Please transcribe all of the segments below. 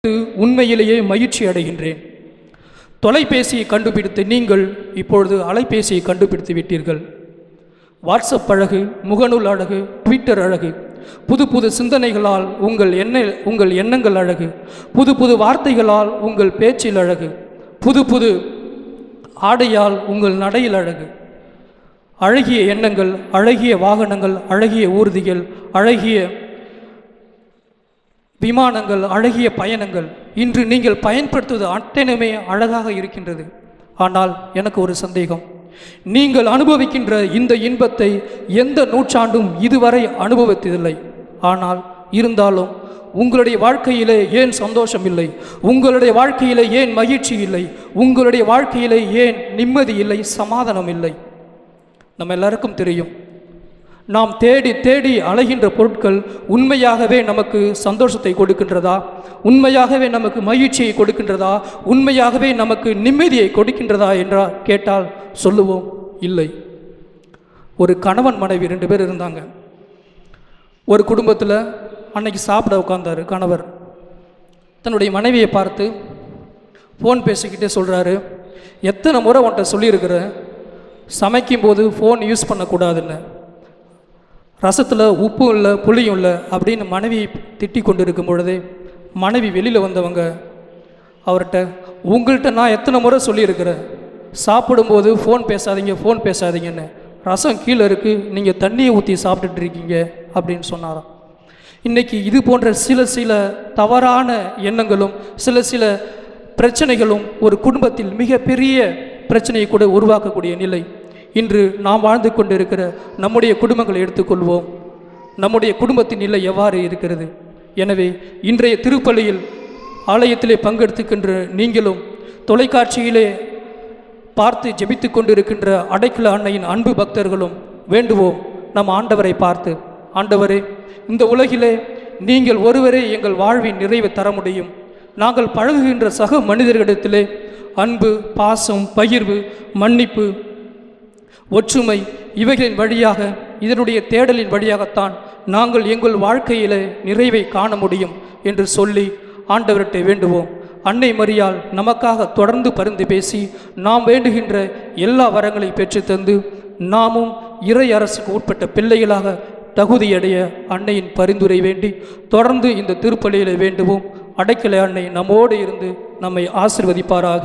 உண்மையிலேயே மகிழ்ச்சி அடைகின்றேன் தொலைபேசியை கண்டுபிடித்து நீங்கள் இப்பொழுது அலைபேசியை கண்டுபிடித்து விட்டீர்கள் வாட்ஸ்அப் அழகு முகநூல் அழகு ட்விட்டர் அழகு புது புது சிந்தனைகளால் உங்கள் எண்ண உங்கள் எண்ணங்கள் அழகு புது புது வார்த்தைகளால் உங்கள் பேச்சில் அழகு புது புது ஆடையால் உங்கள் நடையில் அழகு அழகிய எண்ணங்கள் அழகிய வாகனங்கள் அழகிய ஊர்திகள் அழகிய விமானங்கள் அழகிய பயணங்கள் இன்று நீங்கள் பயன்படுத்துவது அத்தனையுமே அழகாக இருக்கின்றது ஆனால் எனக்கு ஒரு சந்தேகம் நீங்கள் அனுபவிக்கின்ற இந்த இன்பத்தை எந்த நூற்றாண்டும் இதுவரை அனுபவித்ததில்லை ஆனால் இருந்தாலும் உங்களுடைய வாழ்க்கையிலே ஏன் சந்தோஷம் இல்லை உங்களுடைய வாழ்க்கையிலே ஏன் மகிழ்ச்சி இல்லை உங்களுடைய வாழ்க்கையிலே ஏன் நிம்மதி இல்லை சமாதானம் இல்லை நம்ம எல்லாருக்கும் தெரியும் நாம் தேடி தேடி அலைகின்ற பொருட்கள் உண்மையாகவே நமக்கு சந்தோஷத்தை கொடுக்கின்றதா உண்மையாகவே நமக்கு மகிழ்ச்சியை கொடுக்கின்றதா உண்மையாகவே நமக்கு நிம்மதியை கொடுக்கின்றதா என்றா கேட்டால் சொல்லுவோம் இல்லை ஒரு கணவன் மனைவி ரெண்டு பேர் இருந்தாங்க ஒரு குடும்பத்தில் அன்னைக்கு சாப்பிட உட்கார்ந்தாரு கணவர் தன்னுடைய மனைவியை பார்த்து ஃபோன் பேசிக்கிட்டே சொல்கிறாரு எத்தனை முறை உன்கிட்ட சொல்லியிருக்கிறேன் சமைக்கும்போது ஃபோன் யூஸ் பண்ணக்கூடாதுன்னு ரசத்தில் உப்பும் இல்லை புளியும் இல்லை அப்படின்னு மனைவியை திட்டி கொண்டு இருக்கும் பொழுதே மனைவி வெளியில் வந்தவங்க அவர்கிட்ட உங்கள்கிட்ட நான் எத்தனை முறை சொல்லியிருக்கிறேன் சாப்பிடும்போது ஃபோன் பேசாதீங்க ஃபோன் பேசாதீங்கன்னு ரசம் கீழே இருக்குது நீங்கள் தண்ணியை ஊற்றி சாப்பிட்டுட்டு இருக்கீங்க அப்படின்னு சொன்னாராம் இன்றைக்கி இது போன்ற சில சில தவறான எண்ணங்களும் சில சில பிரச்சனைகளும் ஒரு குடும்பத்தில் மிகப்பெரிய பிரச்சனையை கூட உருவாக்கக்கூடிய நிலை இன்று நாம் வாழ்ந்து கொண்டிருக்கிற நம்முடைய குடும்பங்களை எடுத்துக்கொள்வோம் நம்முடைய குடும்பத்தின் நிலை எவ்வாறு இருக்கிறது எனவே இன்றைய திருப்பலியில் ஆலயத்திலே பங்கெடுத்துக்கின்ற நீங்களும் தொலைக்காட்சியிலே பார்த்து ஜெபித்து கொண்டிருக்கின்ற அடைக்கல அன்னையின் அன்பு பக்தர்களும் வேண்டுவோம் நம் ஆண்டவரை பார்த்து ஆண்டவரே இந்த உலகிலே நீங்கள் ஒருவரே எங்கள் வாழ்வின் நிறைவை தர முடியும் நாங்கள் பழகுகின்ற சக மனிதர்களிடத்திலே அன்பு பாசம் பகிர்வு மன்னிப்பு ஒற்றுமை இவைகளின் வழியாக இதனுடைய தேடலின் வழியாகத்தான் நாங்கள் எங்கள் வாழ்க்கையிலே நிறைவை காண முடியும் என்று சொல்லி ஆண்டவர்கிட்ட வேண்டுவோம் அன்னை மரியாள் நமக்காக தொடர்ந்து பரிந்து பேசி நாம் வேண்டுகின்ற எல்லா வரங்களையும் பெற்றுத்தந்து நாமும் இறை அரசுக்கு உட்பட்ட பிள்ளைகளாக தகுதியடைய அன்னையின் பரிந்துரை வேண்டி தொடர்ந்து இந்த திருப்பலியிலே வேண்டுவோம் அடைக்கலை அன்னை நம்மோடு இருந்து நம்மை ஆசிர்வதிப்பாராக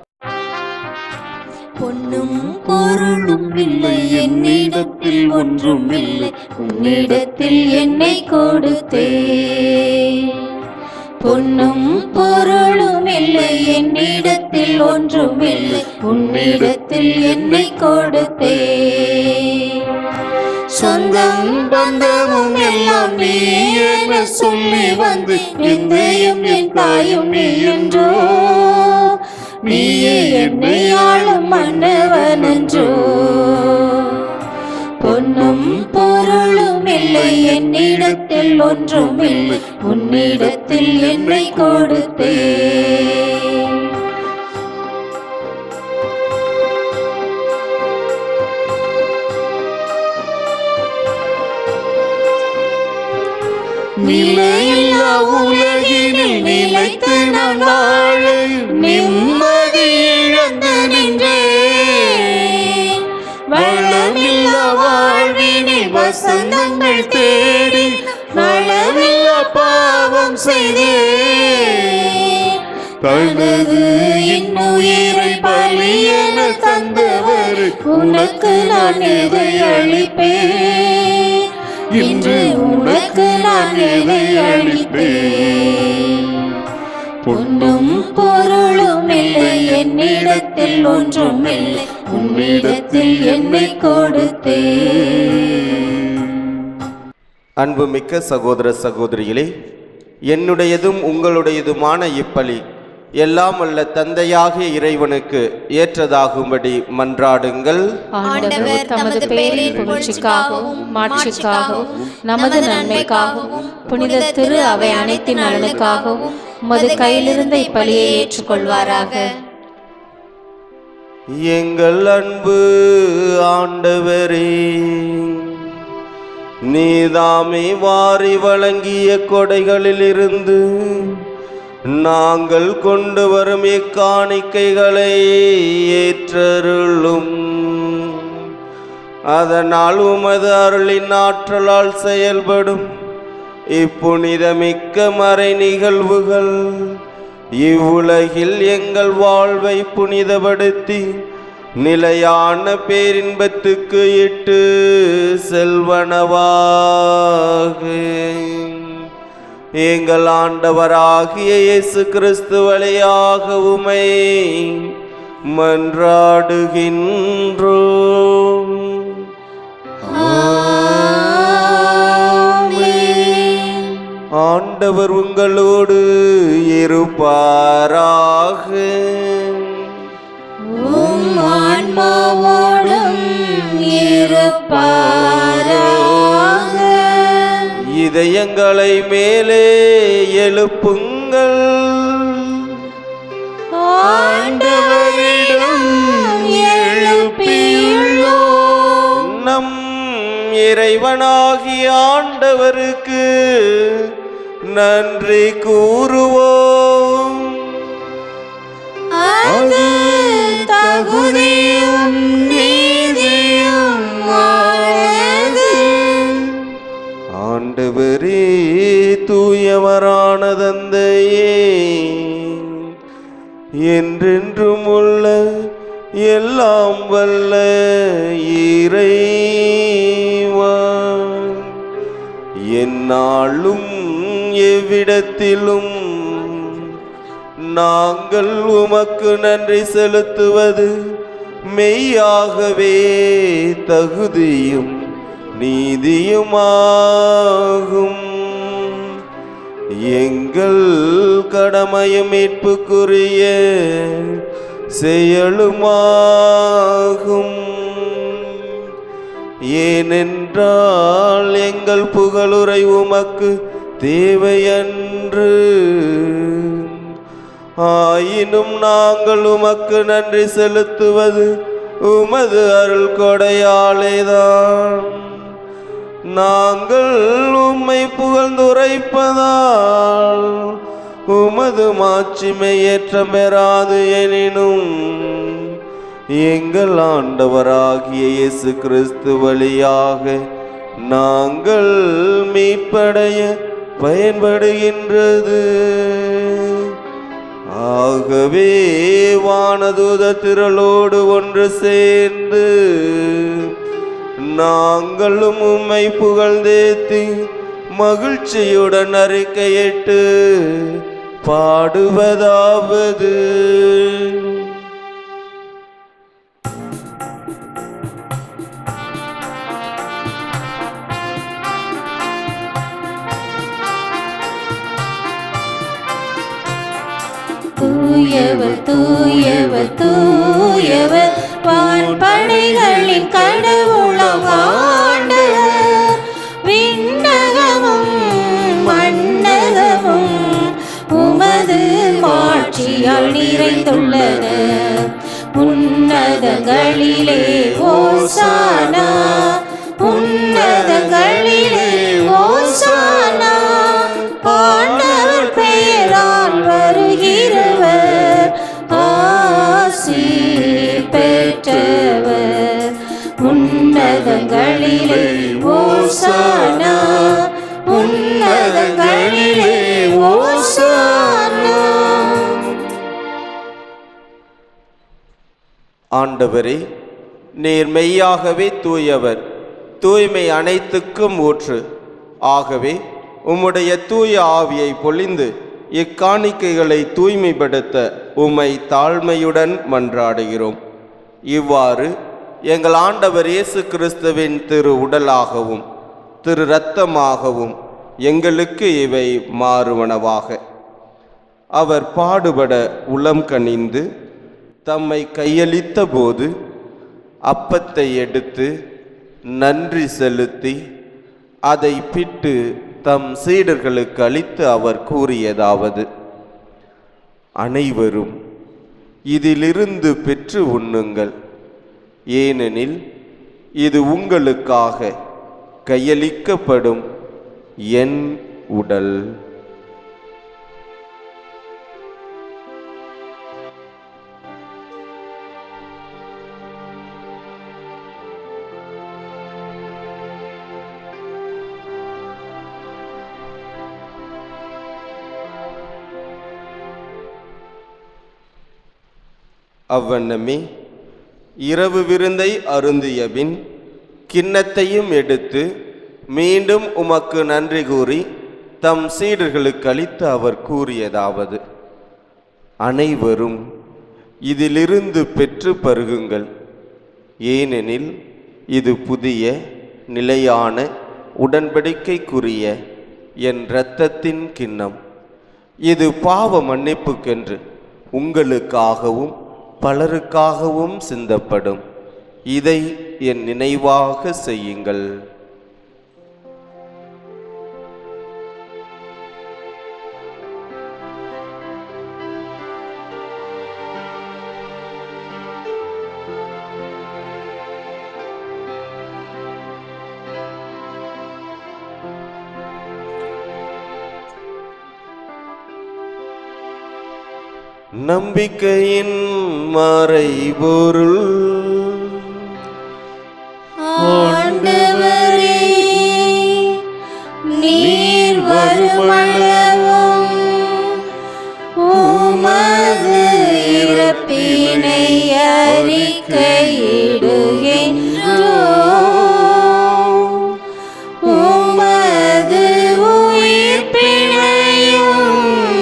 பொன்னும் பொருளும் இல்லை என்னிடத்தில் ஒன்றும் இல்லை உன்னிடத்தில் என்னை கொடுத்தே பொன்னும் பொருளும் இல்லை என்னிடத்தில் ஒன்றும் இல்லை உன்னிடத்தில் என்னை கொடுத்தே சொந்தம் பந்தமும் எல்லாம் நீ என சொல்லி வந்து எந்தையும் என் தாயும் நீ என்றோ நீயே என்னை ஆளும் மன்னவன் என்றோ பொன்னும் பொருளும் இல்லை என்னிடத்தில் ஒன்றும் இல்லை உன்னிடத்தில் என்னை கொடுத்தே நிலையில்லா உலகினில் நிலைத்து நான் வாழ நிம்மதி இழந்து நின்றேன் வளமில்லா வாழ்வினில் வசந்தங்கள் தேடி நலமில்லா பாவம் செய்தேன் தனது இன்னுயிரை பலியென தந்தவர் உனக்கு நான் எதை அளிப்பேன் இன்று உனக்கு நான் எதை அளிப்பேன் பொன்னும் பொருளும் இல்லை என்னிடத்தில் ஒன்றும் இல்லை உன்னிடத்தில் என்னை கொடுத்தேன் அன்புமிக்க சகோதர சகோதரிகளே என்னுடையதும் உங்களுடையதுமான இப்பலி எல்லாம் வல்ல தந்தையாகிய இறைவனுக்கு ஏற்றதாகும்படி மன்றாடுங்கள் ஆண்டவர் தமது பேரின் புகழ்ச்சிக்காகவும் மாட்சிக்காகவும் நமது நன்மைக்காகவும் புனித திரு அவை அனைத்தின் நலனுக்காகவும் உமது கையிலிருந்த இப்பலியை ஏற்றுக்கொள்வாராக எங்கள் அன்பு ஆண்டவரே நீதாமே வாரி வழங்கிய கொடைகளிலிருந்து நாங்கள் கொண்டு வரும் இக்காணிக்கைகளை ஏற்றருளும் அதனால் உமது அருளின் ஆற்றலால் செயல்படும் இப்புனிதமிக்க மறை நிகழ்வுகள் இவ்வுலகில் எங்கள் வாழ்வை புனிதப்படுத்தி நிலையான பேரின்பத்துக்கு இட்டு செல்வனவாக எங்கள் ஆண்டவராகிய இயேசு கிறிஸ்து வழியாக உமை மன்றாடுகின்றோம் ஆண்டவர் உங்களோடு இருப்பாராக உம் ஆன்மாவோடும் இருப்பாராக இதயங்களை மேலே எழுப்புங்கள் ஆண்டவரிடம் எழுப்பியுள்ளோம் நம் இறைவனாகிய ஆண்டவருக்கு நன்றி கூறுவோம் அது தகுதியும் நீதியும் ஆனது. ஆண்டவரே தூயவரான தந்தையே என்றென்றும் உள்ள எல்லாம் வல்ல இறைவா எந்நாளும் எவ்விடத்திலும் நாங்கள் உமக்கு நன்றி செலுத்துவது மெய்யாகவே தகுதியும் நீதியுமாகும் எங்கள் கடமையும் மீட்புக்குரிய செயலுமாகும் ஏனென்றால் எங்கள் புகழுரை உமக்கு தேவையன்று ஆயினும் நாங்கள் உமக்கு நன்றி செலுத்துவது உமது அருள் கொடையாலேதான் நாங்கள் உம்மை புகழ்ந்துரைப்பதால் உமது மாட்சிமை ஏற்றம் பெறாது எனினும் எங்கள் ஆண்டவராகிய இயேசு கிறிஸ்து வழியாக நாங்கள் மீட்படைய பயன்படுகின்றது ஆகவே வானதூத திரளோடு ஒன்று சேர்ந்து நாங்களும் உம்மை புகழ்ந்தேத்தி மகிழ்ச்சியுடன் அறிக்கையிட்டு பாடுவதாவது தூயவர் தூயவர் தூயவர் வான்படைகளின் கடவுளம் ஆண்டவர் விண்ணகமும் மண்ணகமும் உமது மாட்சியால் நிறைந்துள்ளன உன்னதங்களிலே ஓசானா உன்னதங்களிலே ஓசானா ஆண்டவர் பெயரால் வருகிறவர் ஆசி பெற்றவர் உன்னதங்களிலே ஓசானா உன்னதங்களிலே ஓசானா ஆண்டவரே நீர் மெய்யாகவே தூயவர் தூய்மை அனைத்துக்கும் ஊற்று ஆகவே உம்முடைய தூய ஆவியை பொழிந்து இக்காணிக்கைகளை தூய்மைப்படுத்த உம்மை தாழ்மையுடன் மன்றாடுகிறோம் இவ்வாறு எங்கள் ஆண்டவர் இயேசு கிறிஸ்துவின் திரு உடலாகவும் திரு இரத்தமாகவும் எங்களுக்கு இவை மாறுவனவாக அவர் பாடுபட உளம் கனிந்து தம்மை கையளித்த போது அப்பத்தை எடுத்து நன்றி செலுத்தி அதை பிட்டு தம் சீடர்களுக்கு அளித்து அவர் கூறியதாவது அனைவரும் இதிலிருந்து பெற்று உண்ணுங்கள் ஏனெனில் இது உங்களுக்காக கையளிக்கப்படும் என் உடல் அவ்வண்ணமே இரவு விருந்தை அருந்தியபின் கிண்ணத்தையும் எடுத்து மீண்டும் உமக்கு நன்றி கூறி தம் சீடர்களுக்கு அளித்து அவர் கூறியதாவது அனைவரும் இதிலிருந்து பெற்று பருகுங்கள் ஏனெனில் இது புதிய நிலையான உடன்படிக்கைக்குரிய என் இரத்தத்தின் கிண்ணம் இது பாவ மன்னிப்புக்கென்று உங்களுக்காகவும் பலருக்காகவும் சிந்தப்படும் இதை என் நினைவாக செய்யுங்கள் நம்பிக்கையின் மறைபொருள் ஆண்டவரே நீர் வருமளவும் உமது இறப்பினை அறிக்கையிடுகின்றோம் உமது உயிர்ப்பினையும்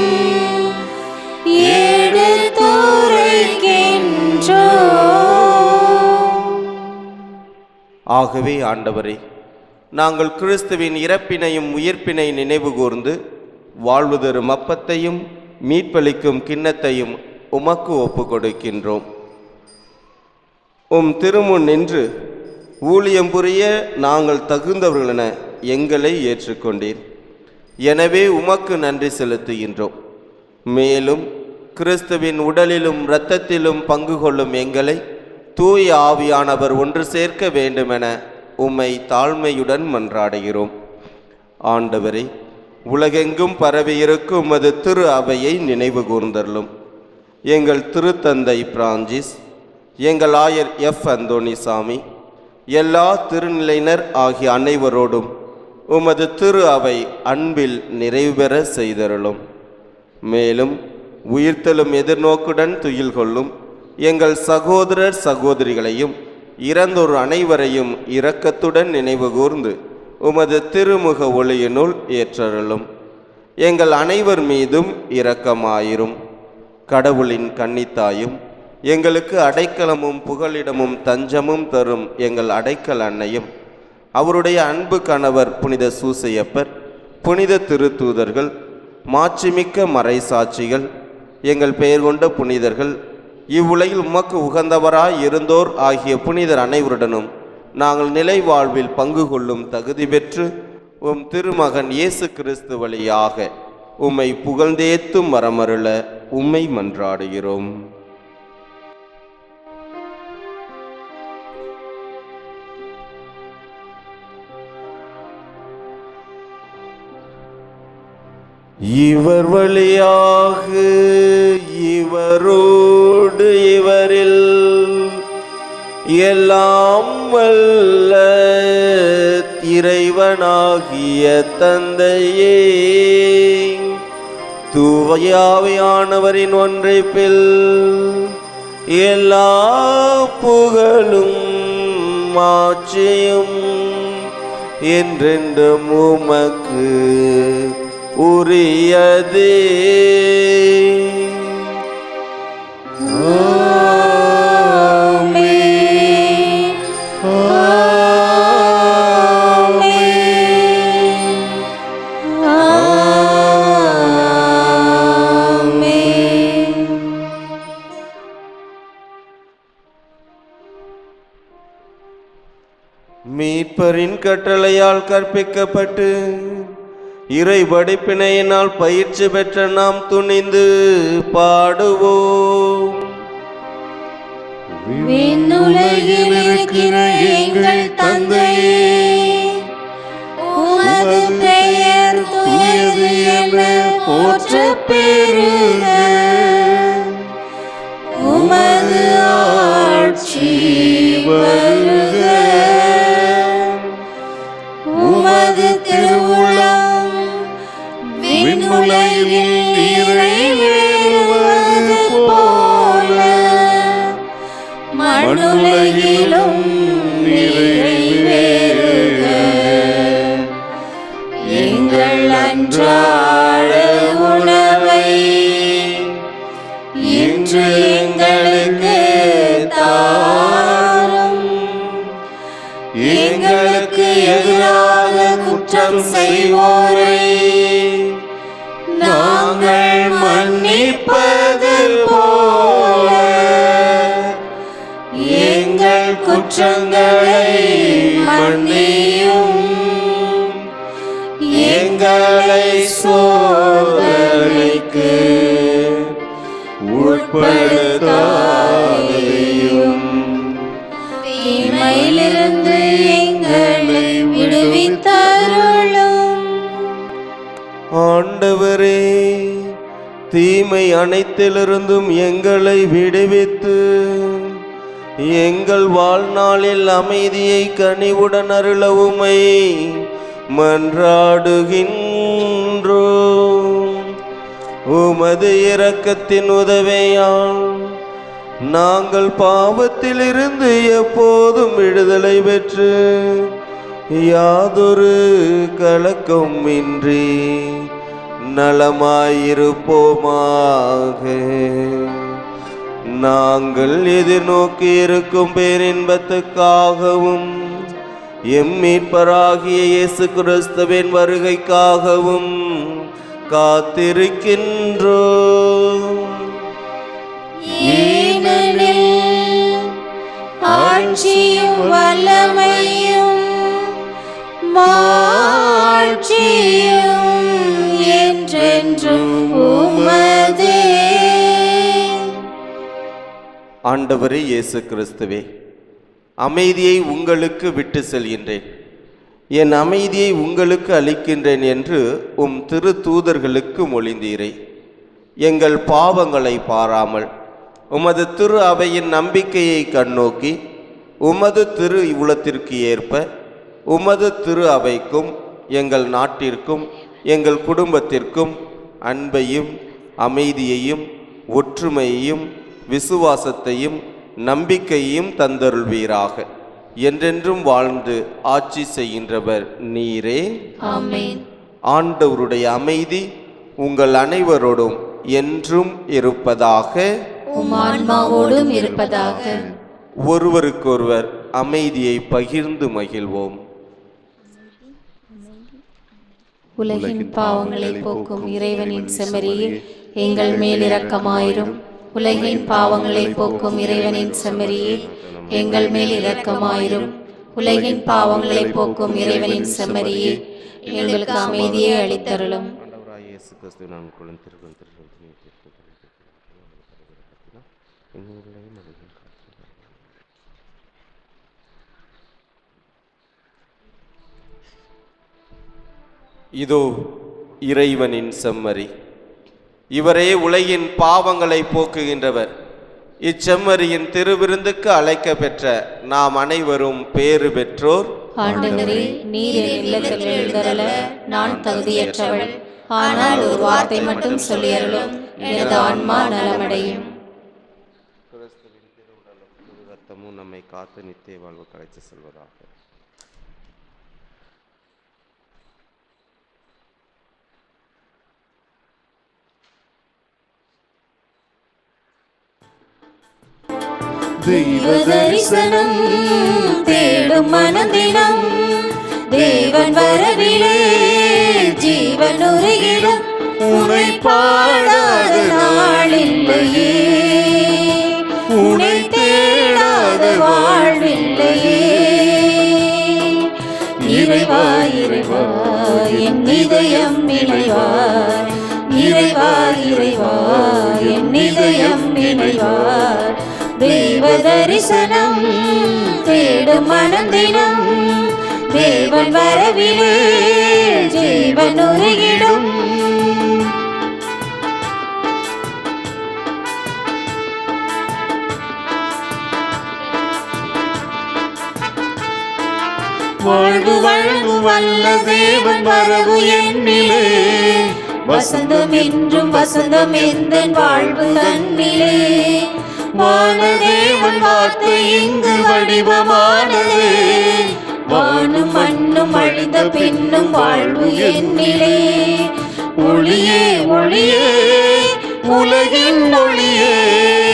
எடுத்துரைக்கின்றோம் ஆகவே ஆண்டவரே நாங்கள் கிறிஸ்துவின் இறப்பினையும் உயிர்ப்பினை நினைவு கூர்ந்து வாழ்வு தரும் அப்பத்தையும் மீட்பளிக்கும் கிண்ணத்தையும் உமக்கு ஒப்பு கொடுக்கின்றோம் உம் திருமுன் நின்று ஊழியம் புரிய நாங்கள் தகுந்தவர்களென எங்களை ஏற்றுக்கொண்டீர் எனவே உமக்கு நன்றி செலுத்துகின்றோம் மேலும் கிறிஸ்துவின் உடலிலும் இரத்தத்திலும் பங்கு கொள்ளும் எங்களை தூய ஆவியானவர் ஒன்று சேர்க்க வேண்டுமென உம்மை தாழ்மையுடன் மன்றாடுகிறோம் ஆண்டவரே உலகெங்கும் பரவியிருக்கும் உமது திரு அவையை நினைவு கூர்ந்தருளும் எங்கள் திருத்தந்தை பிரான்சிஸ் எங்கள் ஆயர் எஃப் அந்தோணிசாமி எல்லா திருநிலையினர் ஆகிய அனைவரோடும் உமது திரு அவை அன்பில் நிறைவு பெற செய்தருளும் மேலும் உயிர்த்தெழும் எதிர்நோக்குடன் துயில் கொள்ளும் எங்கள் சகோதரர் சகோதரிகளையும் இறந்தோர் அனைவரையும் இரக்கத்துடன் நினைவு கூர்ந்து உமது திருமுக ஒளியினுள் ஏற்றருளும் எங்கள் அனைவர் மீதும் இரக்கமாயிரும் கடவுளின் கன்னித்தாயும் எங்களுக்கு அடைக்கலமும் புகலிடமும் தஞ்சமும் தரும் எங்கள் அடைக்கல் அன்னையும் அவருடைய அன்பு கணவர் புனித சூசையப்பர் புனித திருத்தூதர்கள் மாட்சிமிக்க மறைசாட்சிகள் எங்கள் பெயர் கொண்ட புனிதர்கள் இவ்வுலகில் உமக்கு உகந்தவராய் இருந்தோர் ஆகிய புனிதர் அனைவருடனும் நாங்கள் நிலை வாழ்வில் பங்கு கொள்ளும் தகுதி பெற்று உம் திருமகன் இயேசு கிறிஸ்து வழியாக உம்மை புகழ்ந்தேத்தும் மரமருள உம்மை மன்றாடுகிறோம் இவர் வழியாக இவரோடு இவரில் எல்லாம் வல்ல இறைவனாகிய தந்தையே தூவையாவையானவரின் ஒன்றைப்பில் எல்லா புகழும் மாட்சியும் என்றென்றும் உமக்கு உரியதே மீட்பரின் கட்டளையால் கற்பிக்கப்பட்டு இறை படிப்பினையினால் பயிற்சி பெற்ற நாம் துணிந்து பாடுவோம் விண்ணுலகில் இருக்கிற எங்கள் தந்தையே உமது பெயர் தூயது என போற்ற பெறுக உமது ஆட்சி வருக உமது திருவுளம் விண்ணுலகில் நிறைவேறுவது போல இன்று எங்களுக்கு தாரும் எங்களுக்கு எதிராக குற்றம் செய்வோரை நாங்கள் மன்னிப்பது போல எங்கள் குற்றங்களை மன்னியும் எங்களை சோதனைக்கு உட்படுத்தாதையும் தீமையிலிருந்து எங்களை விடுவித்தருளும் ஆண்டவரே தீமை அனைத்திலிருந்தும் எங்களை விடுவித்து எங்கள் வாழ்நாளில் அமைதியை கனிவுடன் அருளவுமை மன்றாடுகின்றோம் உமது இரக்கத்தின் உதவியால் நாங்கள் பாவத்திலிருந்து எப்போதும் விடுதலை பெற்று யாதொரு கலக்கம் இன்றி நலமாயிருப்போமாக நாங்கள் எதிர்நோக்கி இருக்கும் பேரின்பத்துக்காகவும் எம் மீட்பராகிய இயேசு கிறிஸ்துவின் வருகைக்காகவும் காத்திருக்கின்றோம் ஏனெனில் ஆட்சியும் வல்லமையும் மாட்சியும் என்றென்றும் உமதே ஆண்டவரே இயேசு கிறிஸ்துவே அமைதியை உங்களுக்கு விட்டு செல்கின்றேன் என் அமைதியை உங்களுக்கு அளிக்கின்றேன் என்று உம் திரு தூதர்களுக்கு மொழிந்தீரே எங்கள் பாவங்களை பாராமல் உமது திரு அவையின் நம்பிக்கையை கண்ணோக்கி உமது திரு இவ்வுலத்திற்கு ஏற்ப உமது திரு அவைக்கும் எங்கள் நாட்டிற்கும் எங்கள் குடும்பத்திற்கும் அன்பையும் அமைதியையும் ஒற்றுமையையும் விசுவாசத்தையும் நம்பிக்கையையும் தந்தருள்வீராக என்றென்றும் வாழ்ந்து ஆட்சி செய்கின்றவர் நீரே ஆமென் ஆண்டவருடைய அமைதி உங்கள் அனைவரோடும் என்றும் இருப்பதாக உம் ஆன்மாவோடும் இருப்பதாக ஒருவருக்கொருவர் அமைதியை பகிர்ந்து மகிழ்வோம் உலகின் பாவங்களை போக்கும் இறைவனின் செம்மறியே எங்கள் மேல் இரக்கமாயிரும் உலகின் பாவங்களை போக்கும் இறைவனின் செம்மறியே எங்கள் மேல் இரக்கமாயிரும் உலகின் பாவங்களை போக்கும் இறைவனின் செம்மறியே எங்களுக்கு அமைதியை அளித்தருளும் ஆண்டவராய் இயேசு கிறிஸ்துவின் நாமத்தில் திருக்குறள் திருக்குறள் என்னுடைய மனதில் இதோ இறைவனின் செம்மறி இவரே உலகின் பாவங்களை போக்குகின்றவர் இச்செம்மறியின் திருவிருந்துக்கு அழைக்க பெற்ற நாம் அனைவரும் பேறு பெற்றோர் ஆண்டவரே நீர் என் இல்லத்தில் எழுந்தருள நான் தகுதியற்றவள் ஆனால் ஒரு வார்த்தை மட்டும் சொல்லியருளும் எனது ஆன்மா நலமடையும் கிறிஸ்துவின் திருவுடலும் திரு ரத்தமும் நம்மை காத்து நித்திய வாழ்வு கலைத்து செல்வதாக தெய்வ தரிசனம் தேடும் மனதினம் தேவன் வரவிலே ஜீவன் உருகிடும் உனை பாடாத நாளில்லையே உனை தேடாத வாழ்வில்லையே இறைவா இறைவா என் இதயம் நினைவார் இறைவா இறைவா என் இதயம் நினைவார் தெய்வ தரிசனம் தேடும் மனதினம் தேவன் வரவிலே ஜீவன் உருகிடும் வாழ்வு வழங்கு வல்ல தேவன் வரவு என்னிலே வசந்தம் என்றும் வசந்தம் எந்த வாழ்வு தன்னிலே வானதேவன் வார்த்தை இங்கு வடிவமானதே வானும் மண்ணும் அழிந்த பின்னும் வாழ்வு என்னிலே ஒளியே ஒளியே உலகின் ஒளியே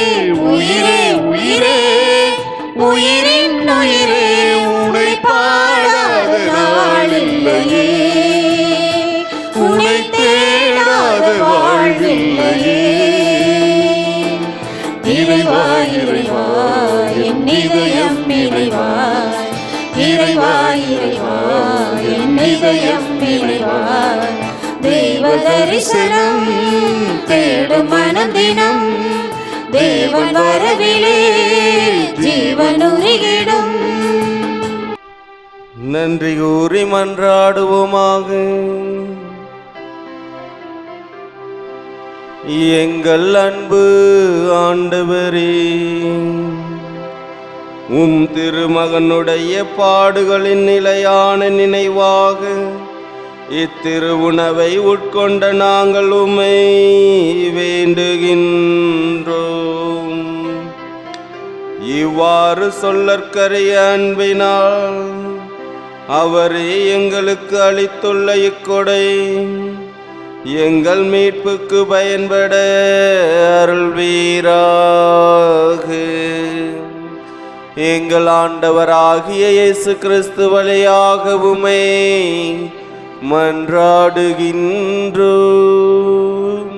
உயிரே உயிரே உயிரின் உயிரே உனை பாடாத நாளில்லையே உனை தேடாத வாழ்வில்லையே இறைவா இறைவா என் இதயம் இறைவா இறைவா இறைவா என் இதயம் இறைவா தெய்வ தரிசனம் தேடும் மனம் தினம் தேவன் வரவிலே ஜீவன் உருகிடும் நன்றி கூறி மன்றாடுவோமாக எங்கள் அன்பு ஆண்டவரே உம் திருமகனுடைய பாடுகளின் நிலையான நினைவாக இத்திரு உணவை உட்கொண்ட நாங்கள் உம்மை வேண்டுகின்றோம் இவ்வாறு சொல்லற்கரிய அன்பினால் அவரே எங்களுக்கு அளித்துள்ள இக்கொடை எங்கள் மீட்புக்கு பயன்பட அருள்வீராக எங்கள் ஆண்டவராகிய இயேசு கிறிஸ்து வழியாக உமை மன்றாடுகின்றோம்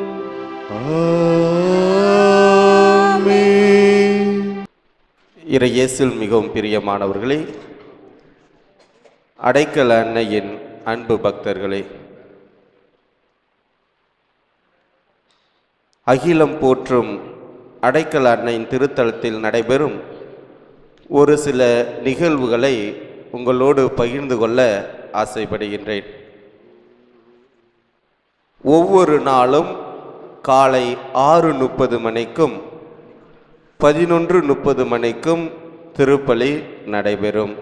ஆமென். இறை இயேசுவில் மிகவும் பிரியமானவர்களே அடைக்கல அன்னையின் அன்பு பக்தர்களே அகிலம் போற்றும் அடைக்கல அன்னையின் திருத்தலத்தில் நடைபெறும் ஒரு சில நிகழ்வுகளை உங்களோடு பகிர்ந்து கொள்ள ஆசைப்படுகின்றேன் ஒவ்வொரு நாளும் காலை ஆறு முப்பது மணிக்கும் பதினொன்று முப்பது மணிக்கும் திருப்பலி நடைபெறும்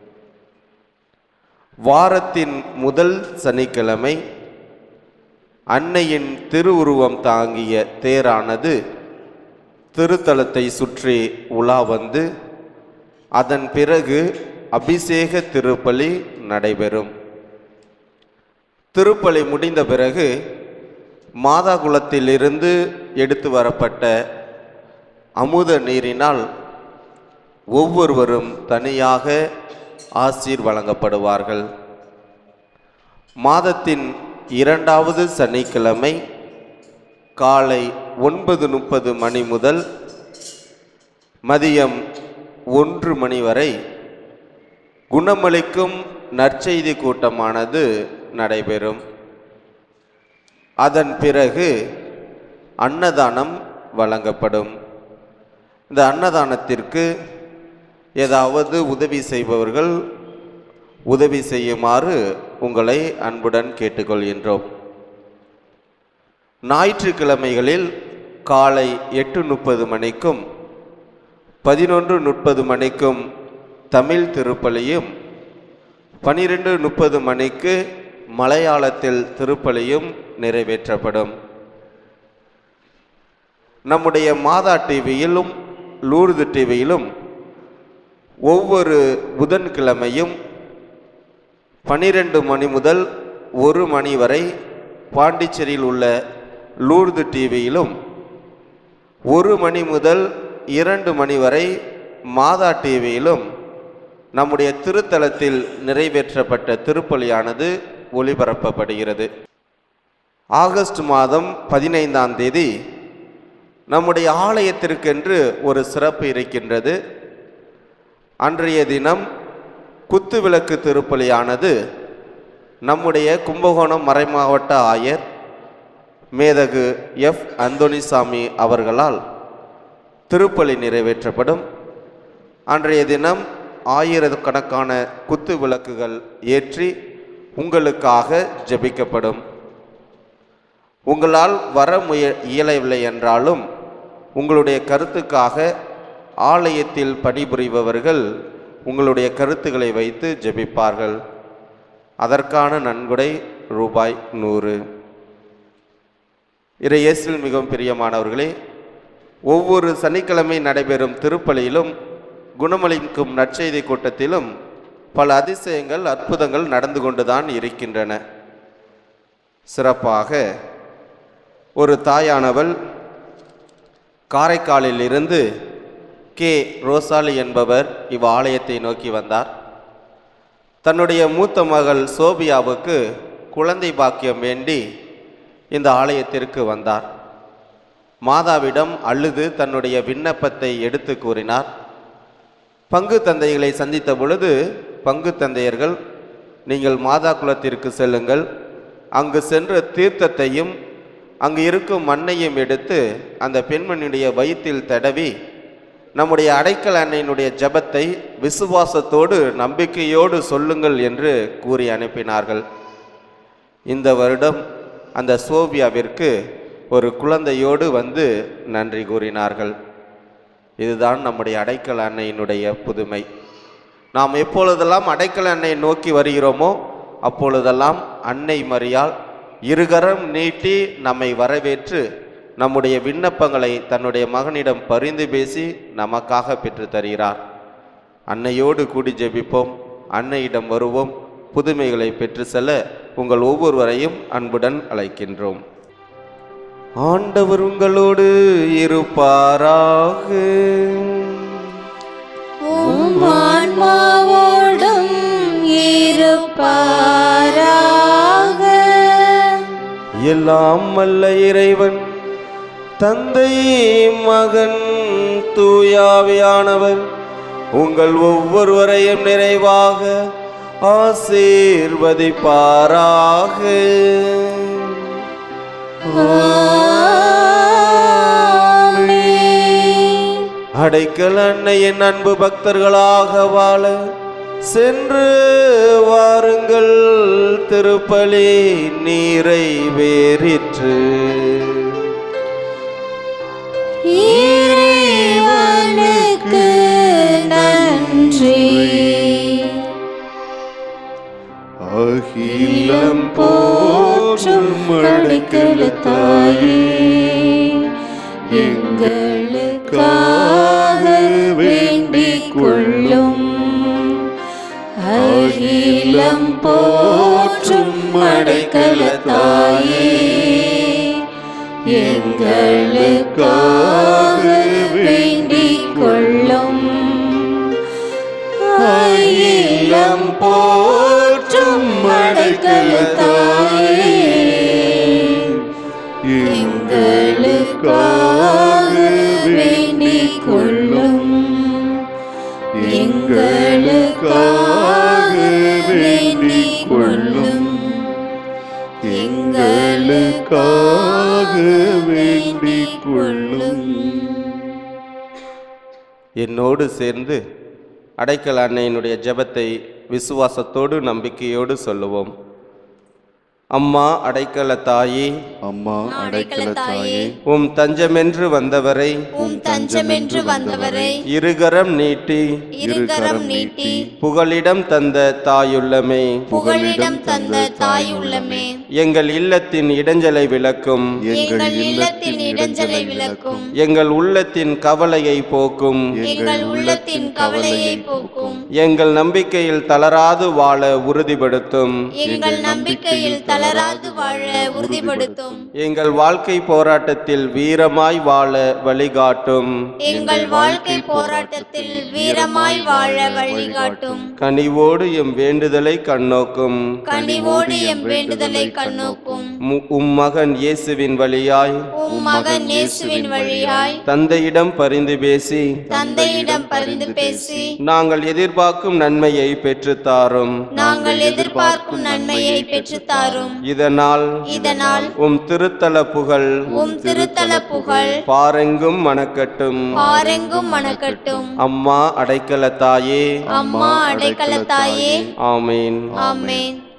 வாரத்தின் முதல் சனிக்கிழமை அன்னையின் திருவுருவம் தாங்கிய தேரானது திருத்தலத்தை சுற்றி உலா வந்து அதன் பிறகு அபிஷேக திருப்பலி நடைபெறும் திருப்பலி முடிந்த பிறகு மாதா குலத்திலிருந்து எடுத்து வரப்பட்ட அமுத நீரினால் ஒவ்வொருவரும் தனியாக ஆசீர் வழங்கப்படுவார்கள் மாதத்தின் இரண்டாவது சனிக்கிழமை காலை ஒன்பது முப்பது மணி முதல் மதியம் ஒன்று மணி வரை குணமளிக்கும் நற்செய்தி கூட்டமானது நடைபெறும் அதன் பிறகு அன்னதானம் வழங்கப்படும் இந்த அன்னதானத்திற்கு ஏதாவது உதவி செய்பவர்கள் உதவி செய்யுமாறு உங்களை அன்புடன் கேட்டுக்கொள்கின்றோம் ஞாயிற்றுக்கிழமைகளில் காலை எட்டு முப்பது மணிக்கும் பதினொன்று முப்பது மணிக்கும் தமிழ் திருப்பலியும் பனிரெண்டு முப்பது மணிக்கு மலையாளத்தில் திருப்பலியும் நிறைவேற்றப்படும் நம்முடைய மாதா டிவியிலும் லூர்து டிவியிலும் ஒவ்வொரு புதன்கிழமையும் பனிரெண்டு மணி முதல் ஒரு மணி வரை பாண்டிச்சேரியில் உள்ள லூர்து டிவியிலும் ஒரு மணி முதல் இரண்டு மணி வரை மாதா டிவியிலும் நம்முடைய திருத்தலத்தில் நிறைவேற்றப்பட்ட திருப்பலியானது ஒளிபரப்பப்படுகிறது ஆகஸ்ட் மாதம் பதினைந்தாம் தேதி நம்முடைய ஆலயத்திற்கென்று ஒரு சிறப்பு இருக்கின்றது அன்றைய தினம் குத்துவிளக்கு திருப்பலியானது நம்முடைய கும்பகோணம் மறைமாவட்ட ஆயர் மேதகு எஃப் அந்தோணிசாமி அவர்களால் திருப்பலி நிறைவேற்றப்படும் அன்றைய தினம் ஆயிரக்கணக்கான குத்து விளக்குகள் ஏற்றி உங்களுக்காக ஜெபிக்கப்படும் உங்களால் வர முய இயலவில்லை என்றாலும் உங்களுடைய கருத்துக்காக ஆலயத்தில் பணிபுரிபவர்கள் உங்களுடைய கருத்துக்களை வைத்து ஜெபிப்பார்கள் அதற்கான நன்கொடை ரூபாய் நூறு இறை இயேசுவில் மிகவும் பிரியமானவர்களே ஒவ்வொரு சனிக்கிழமை நடைபெறும் திருப்பலியிலும் குணமளிக்கும் நற்செய்தி கூட்டத்திலும் பல அதிசயங்கள் அற்புதங்கள் நடந்து கொண்டுதான் இருக்கின்றன சிறப்பாக ஒரு தாயானவள் காரைக்காலில் இருந்து கே ரோசாலி என்பவர் இவ்வாலயத்தை நோக்கி வந்தார் தன்னுடைய மூத்த மகள் சோபியாவுக்கு குழந்தை பாக்கியம் வேண்டி இந்த ஆலயத்திற்கு வந்தார் மாதாவிடம் அழுது தன்னுடைய விண்ணப்பத்தை எடுத்து கூறினார் பங்கு தந்தைகளை சந்தித்த பொழுது பங்கு தந்தையர்கள் நீங்கள் மாதா குலத்திற்கு செல்லுங்கள் அங்கு சென்ற தீர்த்தத்தையும் அங்கு இருக்கும் மண்ணையும் எடுத்து அந்த பெண்மணியுடைய வயிற்றில் தடவி நம்முடைய அடைக்கல் அன்னையினுடைய ஜெபத்தை விசுவாசத்தோடு நம்பிக்கையோடு சொல்லுங்கள் என்று கூறி அனுப்பினார்கள் இந்த வருடம் அந்த சோபியாவிற்கு ஒரு குழந்தையோடு வந்து நன்றி கூறினார்கள் இதுதான் நம்முடைய அடைக்கல் அன்னையினுடைய புதுமை நாம் எப்பொழுதெல்லாம் அடைக்கல் அன்னையை நோக்கி வருகிறோமோ அப்பொழுதெல்லாம் அன்னை மரியால் இருகரம் நீட்டி நம்மை வரவேற்று நம்முடைய விண்ணப்பங்களை தன்னுடைய மகனிடம் பரிந்து பேசி நமக்காக பெற்று தருகிறார் அன்னையோடு கூடி ஜெபிப்போம் அன்னையிடம் வருவோம் புதுமைகளை பெற்று செல்ல உங்கள் ஒவ்வொருவரையும் அன்புடன் அழைக்கின்றோம் ஆண்டவர் உங்களோடு இருப்பாராக உம் ஆன்மாவோடும் இருப்பாராக எல்லாம் வல்ல இறைவன் தந்தை மகன் தூயாவியானவர் உங்கள் ஒவ்வொருவரையும் நிறைவாக ஆசீர்வதிப்பாராக ஆமென். அடைக்கல் அன்னையின் அன்பு பக்தர்களாக வாழ சென்று வாருங்கள் திருப்பலி நீரை வேறிற்று இறைவனுக்கு நன்றி அகிலம் போற்றும் அடைக்கல தாயே எங்களுக்காக வேண்டிக் கொள்ளும் அகிலம் போற்றும் அடைக்கல தாயே எங்களுக்காக வேண்டிக் கொள்ளும் அகிலம் போற்றும் அடைக்கல தாயே எங்களுக்காக வேண்டிக் கொள்ளும் எங்களுக்காக வேண்டிக் கொள்ளும் எங்களுக்காக வேண்டிக் கொள்ளும் என்னோடு சேர்ந்து அடைக்கல் அன்னையினுடைய ஜெபத்தை விசுவாசத்தோடு நம்பிக்கையோடு சொல்லுவோம் அம்மா அடைக்கல தாயே அம்மா அடைக்கல தாயே உம் தஞ்சமென்று வந்தவரை உம் தஞ்சமென்று வந்தவரை இருகரம் நீட்டி இருகரம் நீட்டி புகலிடம் தந்த தாயுள்ளமே புகழிடம் தந்த தாய் உள்ளமே எங்கள் இல்லத்தின் இடைஞ்சலை விளக்கும் எங்கள் இல்லத்தின் இடைஞ்சலை விளக்கும் எங்கள் உள்ளத்தின் கவலையை போக்கும் எங்கள் உள்ளத்தின் கவலையை போக்கும் எங்கள் நம்பிக்கையில் தளராது வாழ உறுதிப்படுத்தும் எங்கள் நம்பிக்கையில் தளராது வாழ உறுதிப்படுத்தும் எங்கள் வாழ்க்கை போராட்டத்தில் வீரமாய் வாழ வழிகாட்டும் எங்கள் வாழ்க்கை போராட்டத்தில் வீரமாய் வாழ வழிகாட்டும் கனிவோடு எம் வேண்டுதலை கண்ணோக்கும் கனிவோடு எம் வேண்டுதலை கண்ணோக்கும் மு- உம் மகன் இயேசுவின் வழியாய் உம் மகன் இயேசுவின் வழியாய் தந்தையிடம் பரிந்து பேசி தந்தையிடம் பரிந்து பேசி நாங்கள் எதிர்பார்க்கும் நன்மையை பெற்றுத்தாரும் நாங்கள் எதிர்பார்க்கும் நன்மையை பெற்றுத்தாரும் இதனால் இதனால் உம் திருத்தல புகழ் உம் திருத்தல புகழ் பாரெங்கும் மணக்கட்டும் பாரெங்கும் மணக்கட்டும் அம்மா அடைக்கல தாயே அம்மா அடைக்கலத்தாயே ஆமீன் ஆமென்